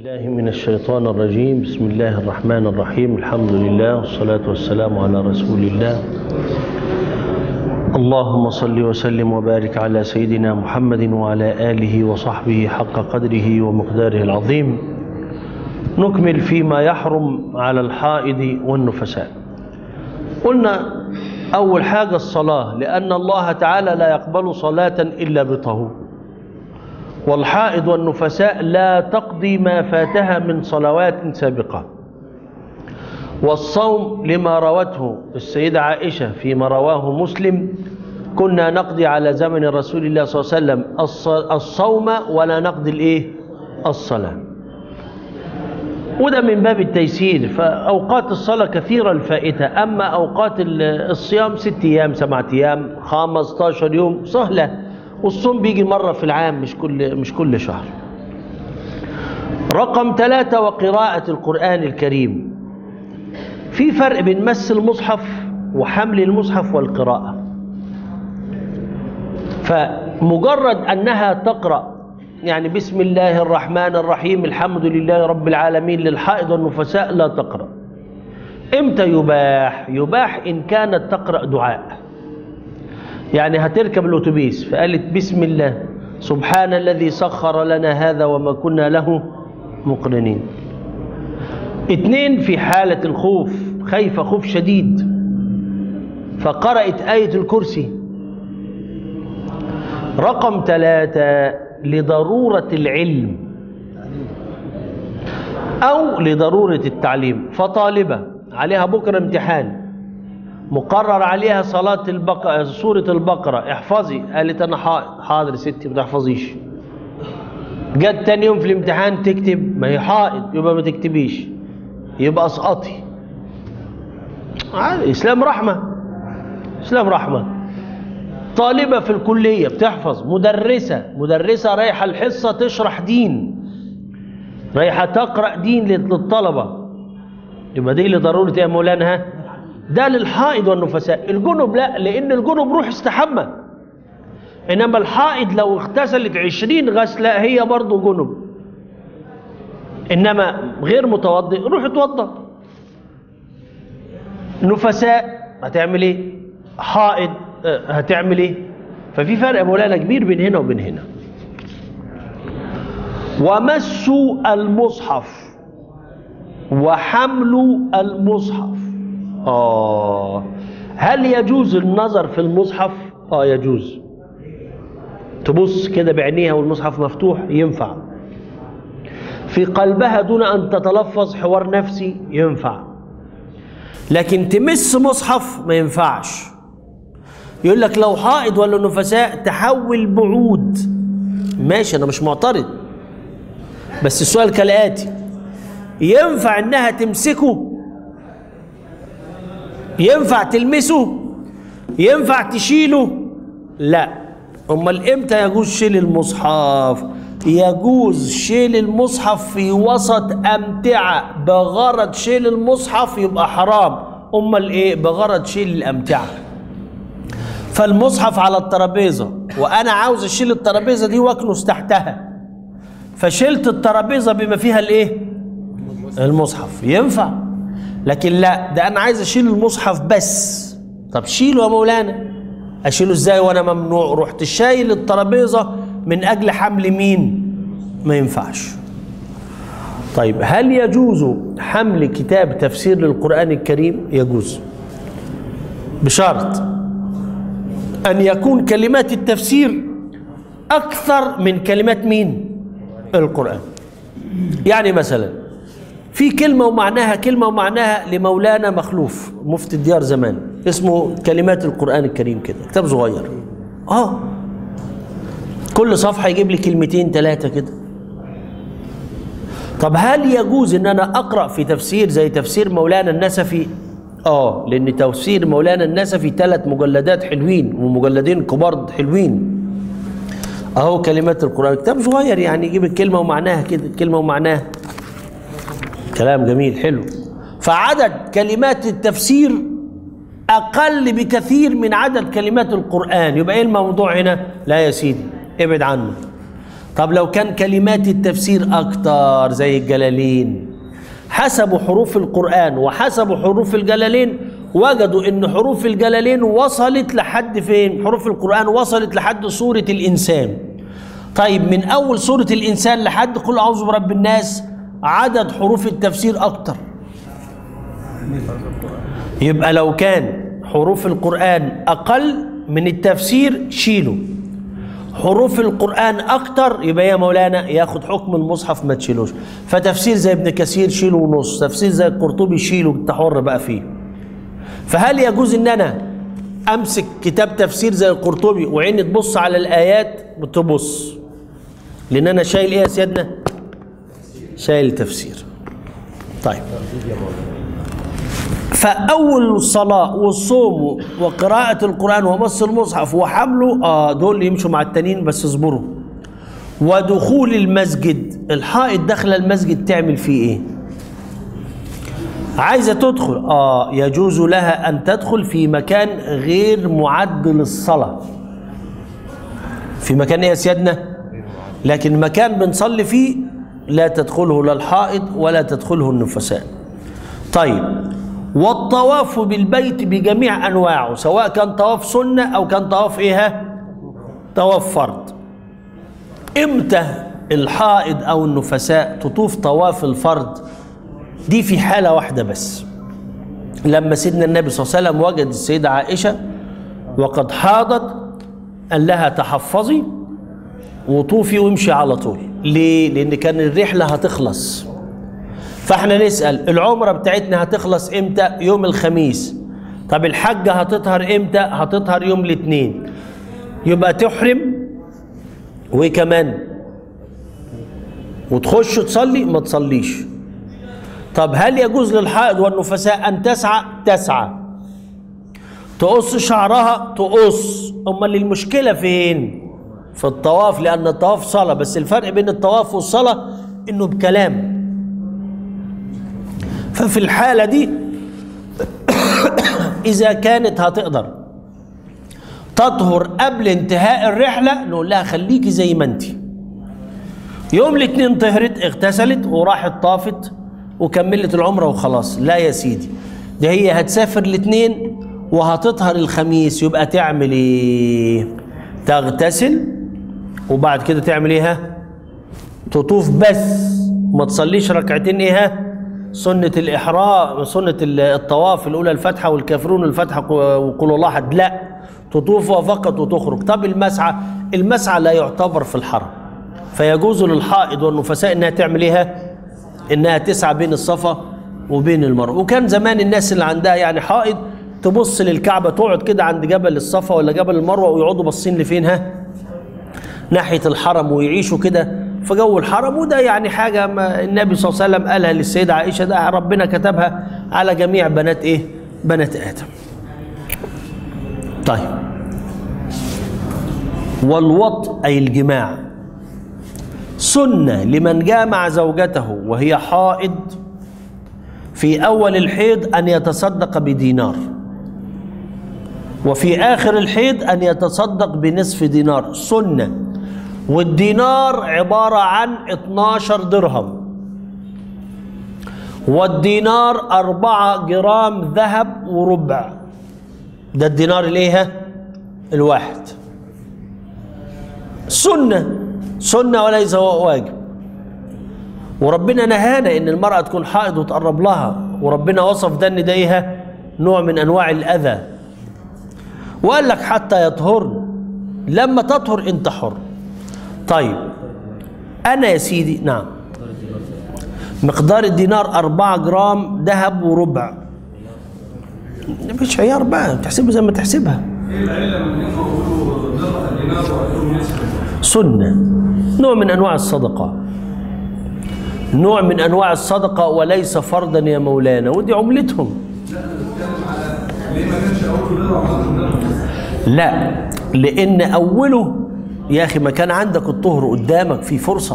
الله من الشيطان الرجيم بسم الله الرحمن الرحيم الحمد لله والصلاة والسلام على رسول الله اللهم صل وسلم وبارك على سيدنا محمد وعلى آله وصحبه حق قدره ومقداره العظيم نكمل فيما يحرم على الحائض والنفساء قلنا أول حاجة الصلاة لأن الله تعالى لا يقبل صلاة إلا بطهور والحائض والنفساء لا تقضي ما فاتها من صلوات سابقة والصوم لما روته السيدة عائشة فيما رواه مسلم كنا نقضي على زمن رسول الله صلى الله عليه وسلم الصوم ولا نقضي الايه الصلاة وده من باب التيسير فأوقات الصلاة كثيرة الفائتة أما أوقات الصيام ست أيام سبعة أيام خمستاشر يوم سهلة والصوم بيجي مرة في العام مش كل مش كل شهر. رقم ثلاثة وقراءة القرآن الكريم. في فرق بين مس المصحف وحمل المصحف والقراءة. فمجرد أنها تقرأ يعني بسم الله الرحمن الرحيم الحمد لله رب العالمين للحائض والنفساء لا تقرأ. امتى يباح؟ يباح إن كانت تقرأ دعاء. يعني هتركب الأتوبيس فقالت بسم الله سبحان الذي سخر لنا هذا وما كنا له مقرنين اتنين في حالة الخوف خايفة خوف شديد فقرأت آية الكرسي رقم ثلاثة لضرورة العلم أو لضرورة التعليم فطالبة عليها بكرة امتحان مقرر عليها صلاة البقرة سورة البقرة احفظي قالت أنا حائض حاضر ستي ما تحفظيش جت تاني يوم في الامتحان تكتب ما هي حائض يبقى ما تكتبيش يبقى اسقطي اسلام رحمة اسلام رحمة طالبة في الكلية بتحفظ مدرسة مدرسة رايحة الحصة تشرح دين رايحة تقرأ دين للطلبة يبقى دي لضرورة يا مولانا ها ده للحائض والنفساء الجنب لا لان الجنب روح استحمى انما الحائض لو اغتسلت عشرين غسلة هي برضه جنب انما غير متوضئ روح اتوضى نفساء هتعمل ايه حائض هتعمل ايه ففي فرق مولانا كبير بين هنا وبين هنا ومس المصحف وحمل المصحف آه هل يجوز النظر في المصحف؟ آه يجوز تبص كده بعينيها والمصحف مفتوح ينفع في قلبها دون أن تتلفظ حوار نفسي ينفع لكن تمس مصحف ما ينفعش يقول لك لو حائض ولا نفساء تحول بعود ماشي أنا مش معترض بس السؤال كالآتي ينفع إنها تمسكه ينفع تلمسه ينفع تشيله لا امال امتى يجوز شيل المصحف يجوز شيل المصحف في وسط امتعه بغرض شيل المصحف يبقى حرام امال ايه بغرض شيل الامتعه فالمصحف على الترابيزه وانا عاوز اشيل الترابيزه دي واكنس تحتها فشلت الترابيزه بما فيها الايه المصحف ينفع لكن لا ده انا عايز اشيل المصحف بس طب شيله يا مولانا اشيله ازاي وانا ممنوع رحت شايل الترابيزه من اجل حمل مين ما ينفعش طيب هل يجوز حمل كتاب تفسير للقران الكريم يجوز بشرط ان يكون كلمات التفسير اكثر من كلمات مين القران يعني مثلا في كلمة ومعناها كلمة ومعناها لمولانا مخلوف مفتي الديار زمان اسمه كلمات القرآن الكريم كده كتاب صغير اه كل صفحة يجيب لي كلمتين ثلاثة كده طب هل يجوز ان انا اقرأ في تفسير زي تفسير مولانا النسفي اه لان تفسير مولانا النسفي ثلاث مجلدات حلوين ومجلدين كبار حلوين اهو كلمات القرآن كتاب صغير يعني يجيب الكلمة ومعناها كده كلمة ومعناها كلام جميل حلو فعدد كلمات التفسير أقل بكثير من عدد كلمات القرآن يبقى إيه الموضوع هنا لا يا سيدي ابعد عنه طب لو كان كلمات التفسير أكتر زي الجلالين حسبوا حروف القرآن وحسبوا حروف الجلالين وجدوا ان حروف الجلالين وصلت لحد فين حروف القرآن وصلت لحد سورة الإنسان طيب من أول سورة الإنسان لحد قل أعوذ برب الناس عدد حروف التفسير أكتر يبقى لو كان حروف القرآن أقل من التفسير شيله حروف القرآن أكتر يبقى يا مولانا ياخد حكم المصحف ما تشيلوش فتفسير زي ابن كثير شيله ونص تفسير زي القرطبي شيله انت حر بقى فيه فهل يجوز ان انا امسك كتاب تفسير زي القرطبي وعيني تبص على الايات تبص لان انا شايل ايه يا سيادنا شايل تفسير طيب فاول الصلاه والصوم وقراءه القران ومس المصحف وحمله اه دول يمشوا مع التانيين بس اصبروا ودخول المسجد الحائط داخله المسجد تعمل فيه ايه عايزه تدخل اه يجوز لها ان تدخل في مكان غير معد للصلاه في مكان ايه يا سيادنا لكن مكان بنصلي فيه لا تدخله لا الحائط ولا تدخله النفساء طيب والطواف بالبيت بجميع انواعه سواء كان طواف سنه او كان طواف ايه ها؟ طواف فرض امتى الحائض او النفساء تطوف طواف الفرض دي في حاله واحده بس لما سيدنا النبي صلى الله عليه وسلم وجد السيده عائشه وقد حاضت قال لها تحفظي وطوفي وامشي على طول ليه لان كان الرحله هتخلص فاحنا نسال العمره بتاعتنا هتخلص امتى يوم الخميس طب الحجه هتطهر امتى هتطهر يوم الاثنين يبقى تحرم وايه كمان وتخش تصلي ما تصليش طب هل يجوز للحائض والنفساء ان تسعى تسعى تقص شعرها تقص امال المشكله فين في الطواف لان الطواف صلاه بس الفرق بين الطواف والصلاه انه بكلام ففي الحاله دي اذا كانت هتقدر تطهر قبل انتهاء الرحله نقول لها خليكي زي ما انت يوم الاثنين طهرت اغتسلت وراحت طافت وكملت العمره وخلاص لا يا سيدي ده هي هتسافر الاثنين وهتطهر الخميس يبقى تعمل ايه تغتسل وبعد كده تعمل ايه ها؟ تطوف بس ما تصليش ركعتين ايه ها؟ سنة الإحرام سنة الطواف الأولى الفتحة والكافرون الفتحة وقول الله أحد لا تطوف فقط وتخرج طب المسعى المسعى لا يعتبر في الحرم فيجوز للحائض والنفساء انها تعمل ايه انها تسعى بين الصفا وبين المروه وكان زمان الناس اللي عندها يعني حائض تبص للكعبه تقعد كده عند جبل الصفا ولا جبل المروه ويقعدوا باصين لفين ها ناحيه الحرم ويعيشوا كده في جو الحرم وده يعني حاجه ما النبي صلى الله عليه وسلم قالها للسيده عائشه ده ربنا كتبها على جميع بنات ايه بنات ادم طيب والوط اي الجماع سنة لمن جامع زوجته وهي حائض في أول الحيض أن يتصدق بدينار وفي آخر الحيض أن يتصدق بنصف دينار سنة والدينار عبارة عن 12 درهم والدينار أربعة جرام ذهب وربع ده الدينار الايه الواحد سنه سنة وليس واجب وربنا نهانا ان المرأة تكون حائض وتقرب لها وربنا وصف ده ان ده نوع من انواع الاذى وقال لك حتى يطهرن لما تطهر انت حر طيب انا يا سيدي نعم مقدار الدينار أربعة جرام ذهب وربع مفيش عيار بقى تحسبها زي ما تحسبها سنة نوع من انواع الصدقه نوع من انواع الصدقه وليس فرضا يا مولانا ودي عملتهم لا لان اوله يا اخي ما كان عندك الطهر قدامك في فرصه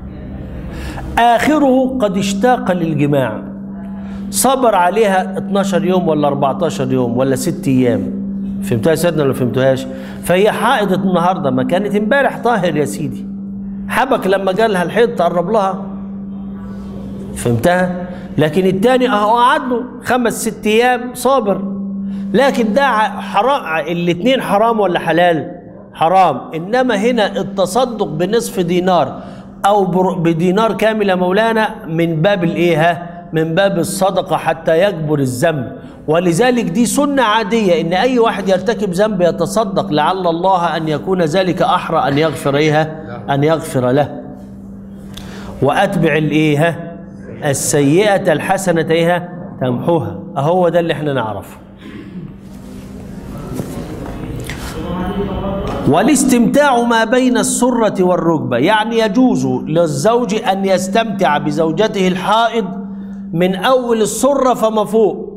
اخره قد اشتاق للجماع صبر عليها 12 يوم ولا 14 يوم ولا 6 ايام فهمتها يا سيدنا ولا فهمتوهاش فهي حائض النهارده ما كانت امبارح طاهر يا سيدي حبك لما جالها الحيض تقرب لها فهمتها لكن التاني اهو قعد له خمس ست ايام صابر لكن ده حرام الاثنين حرام ولا حلال حرام انما هنا التصدق بنصف دينار او بر- بدينار كامل يا مولانا من باب الايه ها؟ من باب الصدقه حتى يكبر الذنب ولذلك دي سنه عاديه ان اي واحد يرتكب ذنب يتصدق لعل الله ان يكون ذلك احرى ان يغفر ايه ان يغفر له واتبع الايه ها؟ السيئه الحسنه ايه تمحوها اهو ده اللي احنا نعرفه والاستمتاع ما بين السرة والركبة يعني يجوز للزوج أن يستمتع بزوجته الحائض من أول السرة فما فوق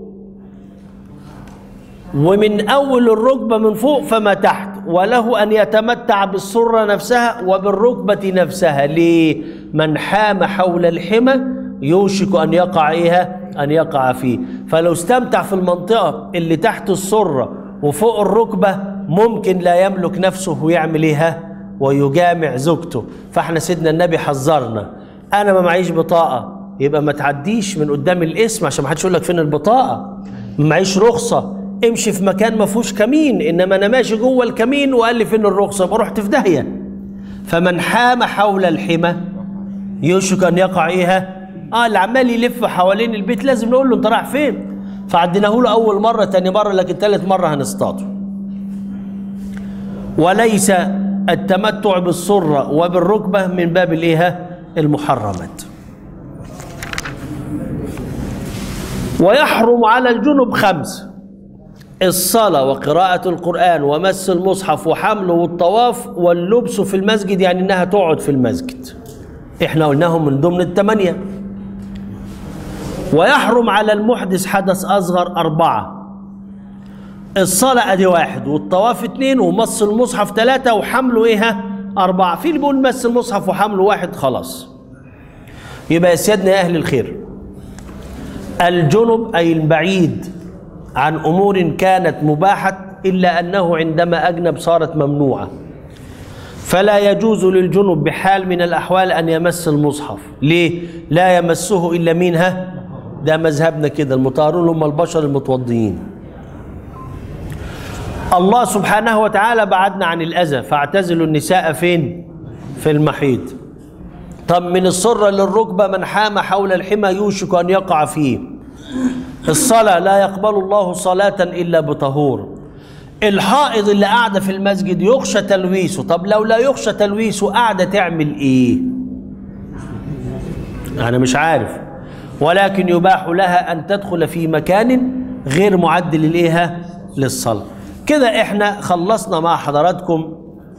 ومن أول الركبة من فوق فما تحت وله أن يتمتع بالسرة نفسها وبالركبة نفسها ليه؟ من حام حول الحمى يوشك أن يقع إيها أن يقع فيه فلو استمتع في المنطقة اللي تحت السرة وفوق الركبة ممكن لا يملك نفسه ويعمل إيها ويجامع زوجته فاحنا سيدنا النبي حذرنا أنا ما معيش بطاقة يبقى ما تعديش من قدام الاسم عشان ما حدش يقول لك فين البطاقة ما معيش رخصة امشي في مكان ما فيهوش كمين انما انا ماشي جوه الكمين وقال لي فين الرخصه يبقى رحت في داهيه فمن حام حول الحمى يوشك ان يقع ايها اه اللي عمال يلف حوالين البيت لازم نقول له انت رايح فين فعديناه له اول مره تاني مره لكن ثالث مره هنصطاده وليس التمتع بالسره وبالركبه من باب الايه المحرمات ويحرم على الجنب خمس الصلاة وقراءة القرآن ومس المصحف وحمله والطواف واللبس في المسجد يعني انها تقعد في المسجد احنا قلناهم من ضمن الثمانية ويحرم على المحدث حدث أصغر أربعة الصلاة أدي واحد والطواف اتنين ومس المصحف ثلاثة وحمله إيه ها؟ أربعة في اللي بيقول مس المصحف وحمله واحد خلاص يبقى يا سيادنا يا أهل الخير الجنب أي البعيد عن امور كانت مباحه الا انه عندما اجنب صارت ممنوعه فلا يجوز للجنب بحال من الاحوال ان يمس المصحف ليه لا يمسه الا مين ها ده مذهبنا كده المطهرون هم البشر المتوضيين الله سبحانه وتعالى بعدنا عن الاذى فاعتزلوا النساء فين في المحيط طب من السره للركبه من حام حول الحمى يوشك ان يقع فيه الصلاة لا يقبل الله صلاة إلا بطهور الحائض اللي قاعدة في المسجد يخشى تلويسه طب لو لا يخشى تلويسه قاعدة تعمل إيه أنا مش عارف ولكن يباح لها أن تدخل في مكان غير معد للإيه للصلاة كده إحنا خلصنا مع حضراتكم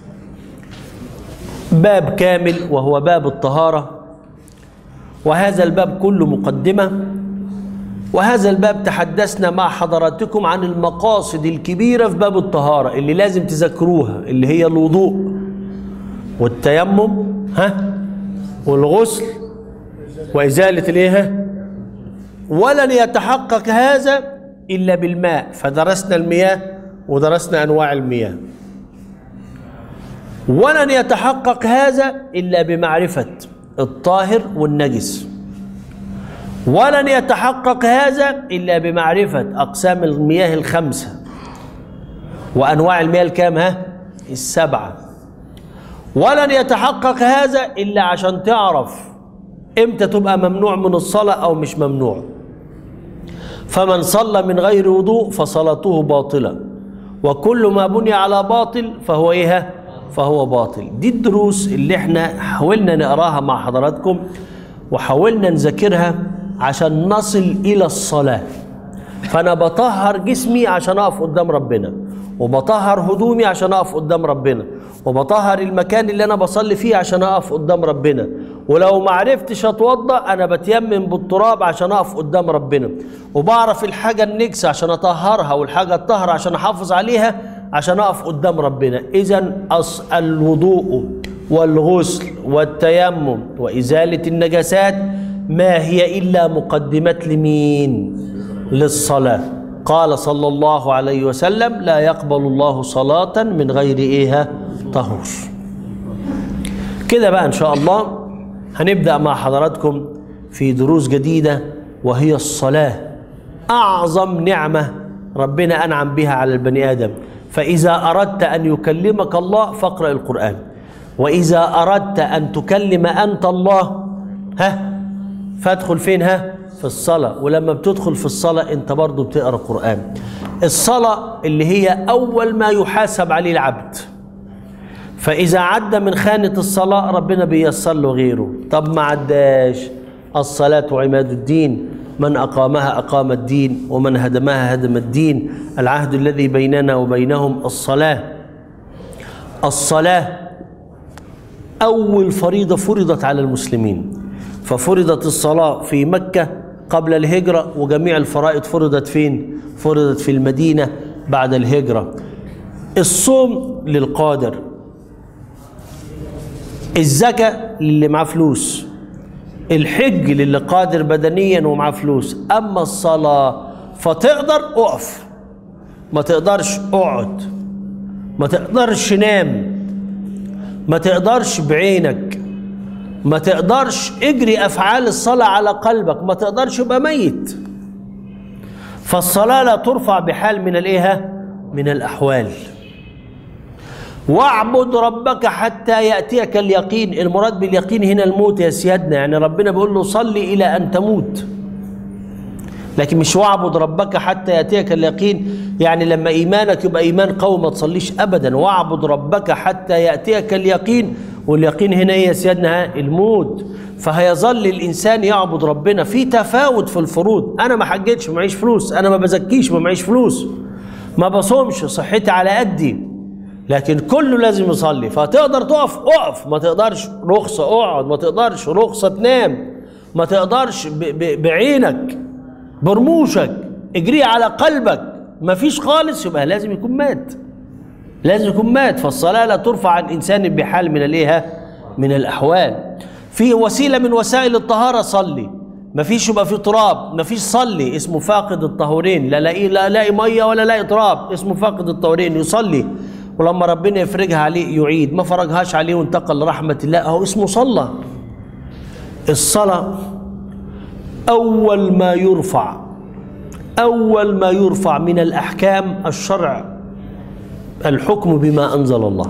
باب كامل وهو باب الطهارة وهذا الباب كله مقدمة وهذا الباب تحدثنا مع حضراتكم عن المقاصد الكبيرة في باب الطهارة اللي لازم تذكروها اللي هي الوضوء والتيمم ها والغسل وإزالة الايه ولن يتحقق هذا إلا بالماء فدرسنا المياه ودرسنا أنواع المياه ولن يتحقق هذا إلا بمعرفة الطاهر والنجس ولن يتحقق هذا الا بمعرفه اقسام المياه الخمسه وانواع المياه الكام ها السبعه ولن يتحقق هذا الا عشان تعرف امتى تبقى ممنوع من الصلاه او مش ممنوع فمن صلى من غير وضوء فصلاته باطله وكل ما بني على باطل فهو ايه فهو باطل دي الدروس اللي احنا حاولنا نقراها مع حضراتكم وحاولنا نذاكرها عشان نصل الى الصلاه فانا بطهر جسمي عشان اقف قدام ربنا وبطهر هدومي عشان اقف قدام ربنا وبطهر المكان اللي انا بصلي فيه عشان اقف قدام ربنا ولو ما عرفتش اتوضا انا بتيمم بالتراب عشان اقف قدام ربنا وبعرف الحاجه النجسه عشان اطهرها والحاجه الطاهره عشان احافظ عليها عشان اقف قدام ربنا اذا الوضوء والغسل والتيمم وازاله النجاسات ما هي الا مقدمات لمين للصلاه قال صلى الله عليه وسلم لا يقبل الله صلاه من غير ايه طهور كده بقى ان شاء الله هنبدا مع حضراتكم في دروس جديده وهي الصلاه اعظم نعمه ربنا انعم بها على البني ادم فاذا اردت ان يكلمك الله فاقرا القران واذا اردت ان تكلم انت الله ها فادخل فين ها في الصلاه ولما بتدخل في الصلاه انت برضو بتقرا القران الصلاه اللي هي اول ما يحاسب عليه العبد فإذا عدى من خانة الصلاة ربنا بيسر له غيره طب ما عداش الصلاة عماد الدين من أقامها أقام الدين ومن هدمها هدم الدين العهد الذي بيننا وبينهم الصلاة الصلاة أول فريضة فرضت على المسلمين ففرضت الصلاة في مكة قبل الهجرة وجميع الفرائض فرضت فين؟ فرضت في المدينة بعد الهجرة الصوم للقادر الزكاة للي معاه فلوس الحج للي قادر بدنيا ومعاه فلوس أما الصلاة فتقدر اقف ما تقدرش اقعد ما تقدرش نام ما تقدرش بعينك ما تقدرش اجري أفعال الصلاة على قلبك ما تقدرش يبقى ميت فالصلاة لا ترفع بحال من الايه من الأحوال واعبد ربك حتى يأتيك اليقين المراد باليقين هنا الموت يا سيادنا يعني ربنا بيقول له صلي إلى أن تموت لكن مش واعبد ربك حتى يأتيك اليقين يعني لما إيمانك يبقى إيمان قوي ما تصليش أبدا واعبد ربك حتى يأتيك اليقين واليقين هنا إيه يا سيادنا الموت فهيظل الإنسان يعبد ربنا في تفاوت في الفروض أنا ما حجتش معيش فلوس أنا ما بزكيش ما معيش فلوس ما بصومش صحتي على قدي لكن كله لازم يصلي فتقدر تقف اقف ما تقدرش رخصة اقعد ما تقدرش رخصة تنام ما تقدرش ب ب بعينك برموشك اجري على قلبك ما فيش خالص يبقى لازم يكون مات لازم يكون مات فالصلاة لا ترفع عن إنسان بحال من الايه من الأحوال في وسيلة من وسائل الطهارة صلي ما فيش يبقى في تراب ما فيش صلي اسمه فاقد الطهورين لا لاقي لا لاقي ميه ولا لاقي تراب اسمه فاقد الطهورين يصلي ولما ربنا يفرجها عليه يعيد ما فرجهاش عليه وانتقل لرحمة الله هو اسمه صلى الصلاة أول ما يرفع أول ما يرفع من الأحكام الشرع الحكم بما أنزل الله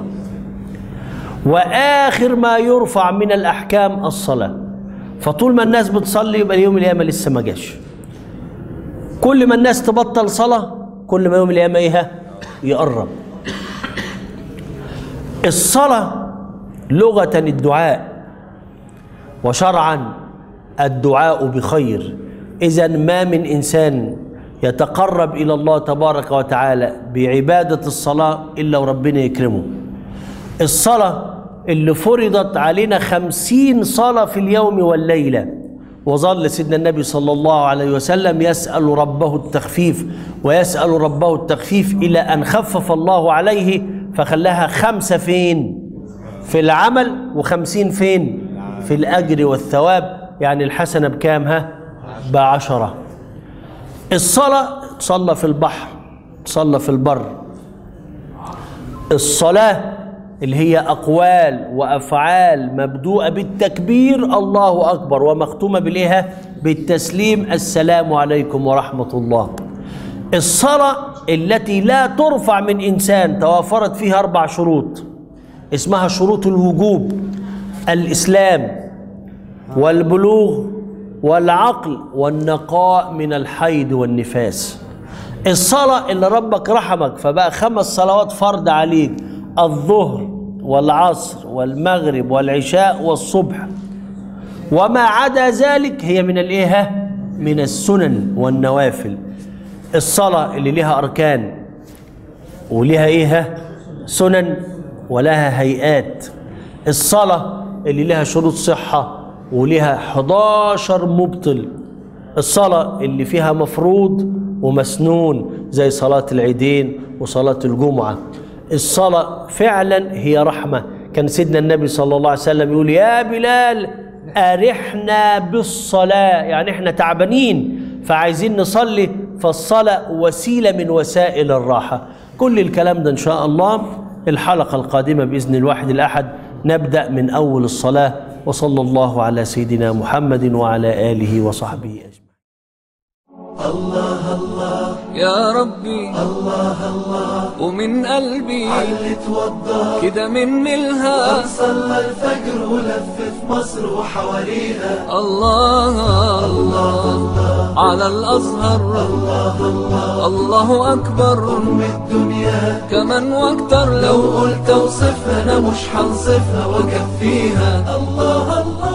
وآخر ما يرفع من الأحكام الصلاة فطول ما الناس بتصلي يبقى يوم القيامة لسه ما جاش كل ما الناس تبطل صلاة كل ما يوم القيامة إيه يقرب الصلاة لغة الدعاء وشرعا الدعاء بخير إذا ما من إنسان يتقرب إلى الله تبارك وتعالى بعبادة الصلاة إلا وربنا يكرمه الصلاة اللي فرضت علينا خمسين صلاة في اليوم والليلة وظل سيدنا النبي صلى الله عليه وسلم يسأل ربه التخفيف ويسأل ربه التخفيف إلى أن خفف الله عليه فخلاها خمسة فين في العمل وخمسين فين في الأجر والثواب يعني الحسنة بكام ها بعشرة الصلاة تصلى في البحر تصلى في البر الصلاة اللي هي أقوال وأفعال مبدوءة بالتكبير الله أكبر ومختومة بالإيه بالتسليم السلام عليكم ورحمة الله الصلاة التي لا ترفع من إنسان توافرت فيها أربع شروط اسمها شروط الوجوب الإسلام والبلوغ والعقل والنقاء من الحيض والنفاس الصلاة اللي ربك رحمك فبقى خمس صلوات فرض عليك الظهر والعصر والمغرب والعشاء والصبح وما عدا ذلك هي من الايه من السنن والنوافل الصلاة اللي لها أركان ولها إيه سنن ولها هيئات الصلاة اللي لها شروط صحة ولها 11 مبطل الصلاة اللي فيها مفروض ومسنون زي صلاة العيدين وصلاة الجمعة الصلاة فعلا هي رحمة كان سيدنا النبي صلى الله عليه وسلم يقول يا بلال أرحنا بالصلاة يعني احنا تعبانين فعايزين نصلي فالصلاة وسيلة من وسائل الراحة كل الكلام ده إن شاء الله الحلقة القادمة بإذن الواحد الأحد نبدأ من أول الصلاة وصلى الله على سيدنا محمد وعلى آله وصحبه أجمعين يا ربي الله الله ومن قلبي اللي توضى كده مني الها صلى الفجر ولف في مصر وحواليها الله الله على الأزهر الله أكبر أم الدنيا كمان واكتر لو لو قلت اوصفها انا مش هنصفها واكفيها الله الله